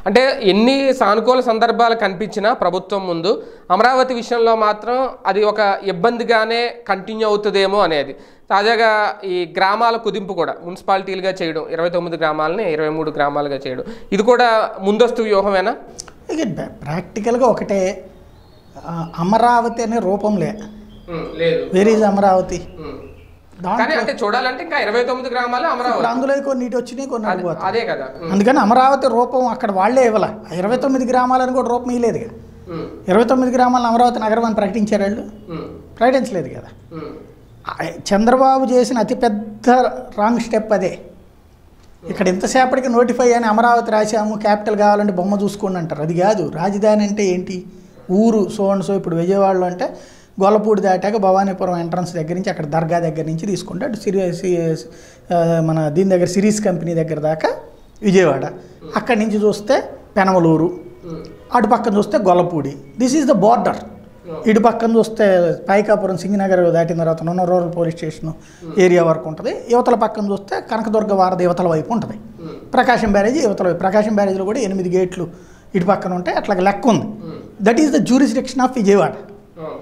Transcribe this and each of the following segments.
అంటే ఎన్ని సానుకూల సందర్భాలు కనిపించినా ప్రభుత్వం ముందు అమరావతి విషయంలో మాత్రం అది ఒక ఇబ్బందిగానే కంటిన్యూ అవుతుందేమో అనేది తాజాగా ఈ గ్రామాల కుదింపు కూడా మున్సిపాలిటీలుగా చేయడం ఇరవై తొమ్మిది గ్రామాలని ఇరవై మూడు గ్రామాలుగా చేయడం ఇది కూడా ముందస్తు వ్యూహమేనా ఇక ప్రా- ప్రాక్టికల్గా ఒకటే ఆ, అమరావతి అనే రూపం లే లేదు వేర్ ఈజ్ అమరావతి దాంట్లో కానీ అంటే చూడాలంటే ఇంకా ఇరవై తొమ్మిది గ్రామాలు అమరావతి ఇప్పుడు అందులో కొన్ని ఇటు వచ్చినాయి కొన్ని అదే- అడిపోతాయి అదే కదా ఉమ్, అందుకని అమరావతి రూపం అక్కడ వాళ్ళే ఇవ్వాల ఇరవై తొమ్మిది గ్రామాలని కూడా రూపం ఇవ్వలేదుగా ఉమ్, ఇరవై తొమ్మిది గ్రామాలను అమరావతి నగరం అని ప్రకటించారు వాళ్ళు ఉమ్, ప్రకటించలేదు కదా ఉమ్, ఆ, చంద్రబాబు చేసిన అతిపెద్ద రాంగ్ స్టెప్ అదే ఇక్కడ ఇంతసేపటికి నోటిఫై అని అమరావతి రాశాము క్యాపిటల్ కావాలంటే బొమ్మ చూసుకోండి అంటారు అది కాదు రాజధాని అంటే ఏంటి ఊరు సో అండ్ సో ఇప్పుడు విజయవాడలో అంటే గొల్లపూడి దాటాక భవానీపురం ఎంట్రన్స్ దగ్గర నుంచి అక్కడ దర్గా దగ్గర నుంచి తీసుకుంటే అటు సిరి సి- ఆ, మన దీని దగ్గర సిరీస్ కంపెనీ దగ్గర దాకా విజయవాడ అక్కడి నుంచి చూస్తే పెనమలూరు ఉమ్, అటు పక్కన చూస్తే Gollapudi this is the border ఇటు పక్కన చూస్తే పైకాపురం సింగనగర్ దాటిన తర్వాత ఉన్న రూరల్ పోలీస్ స్టేషన్ ఏరియా వరకు ఉంటుంది యువతల పక్కన చూస్తే కనకదుర్గ వారధి యువతల వైపు ఉంటుంది ఉమ్, ప్రకాశం బ్యారేజీ యువతల వైపు ప్రకాశం బ్యారేజ్లో కూడా ఎనిమిది గేట్లు ఇటు పక్కన ఉంటాయి అట్లా లెక్క ఉంది um, that is the jurisdiction of Vijayawada um,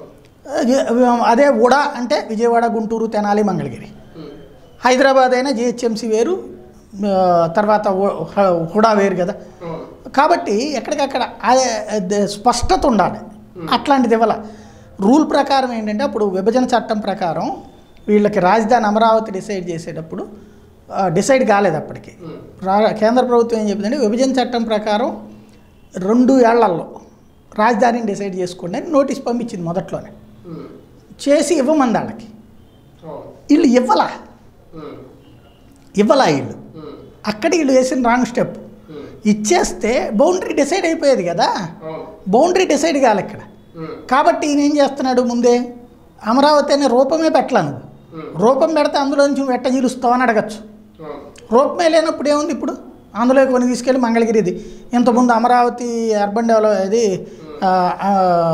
అదే ఉడా అంటే విజయవాడ గుంటూరు తెనాలి మంగళగిరి ఉమ్, హైదరాబాద్ అయినా జిహెచ్ఎంసీ వేరు ఆ, తర్వాత హు- హుడా వేరు కదా ఉమ్, కాబట్టి ఎక్కడికక్కడ అదే అదే స్పష్టత ఉండాలి అట్లాంటిది ఇవ్వాల రూల్ ప్రకారం ఏంటంటే అప్పుడు విభజన చట్టం ప్రకారం వీళ్ళకి రాజధాని అమరావతి డిసైడ్ చేసేటప్పుడు ఆ, డిసైడ్ కాలేదు అప్పటికి ఉమ్, రా కేంద్ర ప్రభుత్వం ఏం చెప్పిందంటే విభజన చట్టం ప్రకారం రెండు ఏళ్లలో రాజధానిని డిసైడ్ చేసుకోండి అని నోటీస్ పంపించింది మొదట్లోనే ఉమ్, చేసి ఇవ్వమంది వాళ్ళకి ఉమ్, వీళ్ళు ఇవ్వలా ఉమ్, ఇవ్వలా వీళ్ళు ఉమ్, అక్కడ వీళ్ళు వేసిన రాంగ్ స్టెప్ ఉమ్, ఇచ్చేస్తే బౌండరీ డిసైడ్ అయిపోయేది కదా ఉమ్, బౌండరీ డిసైడ్ కాలే ఇక్కడ ఉమ్, కాబట్టి ఈయన ఏం చేస్తున్నాడు ముందే అమరావతి అనే రూపమే పెట్టలా నువ్వు ఉమ్, రూపం పెడితే అందులో నుంచి నువ్వు ఎట్ట జీలుస్తావని అడగచ్చు ఉమ్, రూపమే లేనప్పుడు ఏముంది ఇప్పుడు అందులోకి కొని తీసుకెళ్ళి మంగళగిరిది ఇంతకుముందు అమరావతి అర్బన్ డెవలప్ ఇది ఆ, ఆ,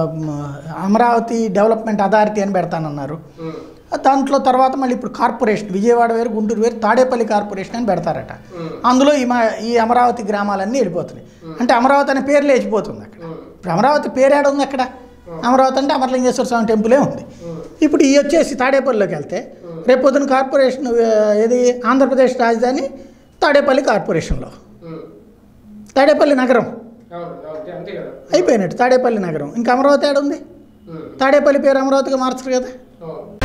అమరావతి డెవలప్మెంట్ అథారిటీ అని పెడతానన్నారు ఉమ్, దాంట్లో తర్వాత మళ్ళీ ఇప్పుడు కార్పొరేషన్ విజయవాడ వేరు గుంటూరు వేరు తాడేపల్లి కార్పొరేషన్ అని పెడతారట ఉమ్, అందులో ఈ మా ఈ అమరావతి గ్రామాలన్నీ వెళ్ళిపోతున్నాయి అంటే అమరావతి అనే పేరు లేచిపోతుంది అక్కడ ఉమ్, ఇప్పుడు అమరావతి పేరు ఏడ ఉంది అక్కడ అమరావతి అంటే అమరలింగేశ్వర స్వామి టెంపులే ఉంది ఉమ్, ఇప్పుడు ఈ వచ్చేసి తాడేపల్లిలోకి వెళ్తే రేపు పొద్దున కార్పొరేషన్ ఆ, ఏది ఆంధ్రప్రదేశ్ రాజధాని తాడేపల్లి కార్పొరేషన్లో ఉమ్. తాడేపల్లి నగరం అవును, అవును, అంతే కదా అయిపోయినట్టు తాడేపల్లి నగరం ఇంకా అమరావతి ఏడ ఉంది ఉమ్, తాడేపల్లి పేరు అమరావతిగా మార్చరు కదా అవును.